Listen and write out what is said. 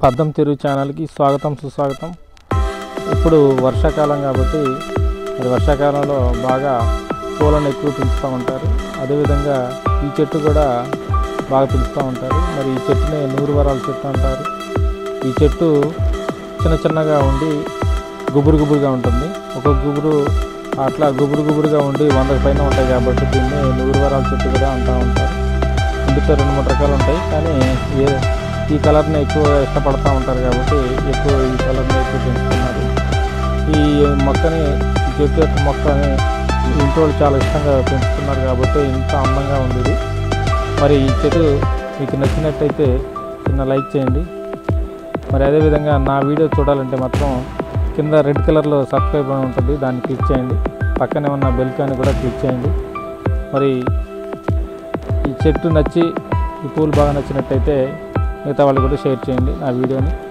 పద్దం తెలుగు ఛానల్కి స్వాగతం సుస్వాగతం ఇప్పుడు వర్షాకాలం కాబట్టి మరి వర్షాకాలంలో బాగా పూలను ఎక్కువ పెంచుతూ ఉంటారు అదేవిధంగా ఈ చెట్టు కూడా బాగా పెంచుతూ ఉంటారు మరి ఈ చెట్టుని నూరు వరాల చెట్టు అంటారు ఈ చెట్టు చిన్న చిన్నగా ఉండి గుబురు గుబురుగా ఉంటుంది ఒక్కొక్క గుబురు అట్లా గుబురు గుబురుగా ఉండి వందకు పైన ఉంటాయి కాబట్టి దీన్ని నూరు వరాల చెట్టు కూడా అంటూ ఉంటారు ఇందులో రెండు మూడు రకాలు ఉంటాయి కానీ ఏ ఈ కలర్ని ఎక్కువ ఇష్టపడతా ఉంటారు కాబట్టి ఎక్కువ ఈ కలర్ని ఎక్కువ పెంచుతున్నారు ఈ మొక్కని ఈ చెట్టు యొక్క మొక్కని ఇంట్లో వాళ్ళు చాలా ఇష్టంగా పెంచుతున్నారు కాబట్టి ఇంత అందంగా ఉంది ఇది మరి ఈ చెట్టు మీకు నచ్చినట్టయితే చిన్న లైక్ చేయండి మరి అదేవిధంగా నా వీడియో చూడాలంటే మాత్రం కింద రెడ్ కలర్లో సబ్స్క్రైబ్ అని ఉంటుంది దాన్ని క్లిక్ చేయండి పక్కనే ఉన్న బెల్ కాని కూడా క్లిక్ చేయండి మరి ఈ చెట్టు నచ్చి ఈ పూలు బాగా నచ్చినట్టయితే మిగతా వాళ్ళు కూడా షేర్ చేయండి నా వీడియోని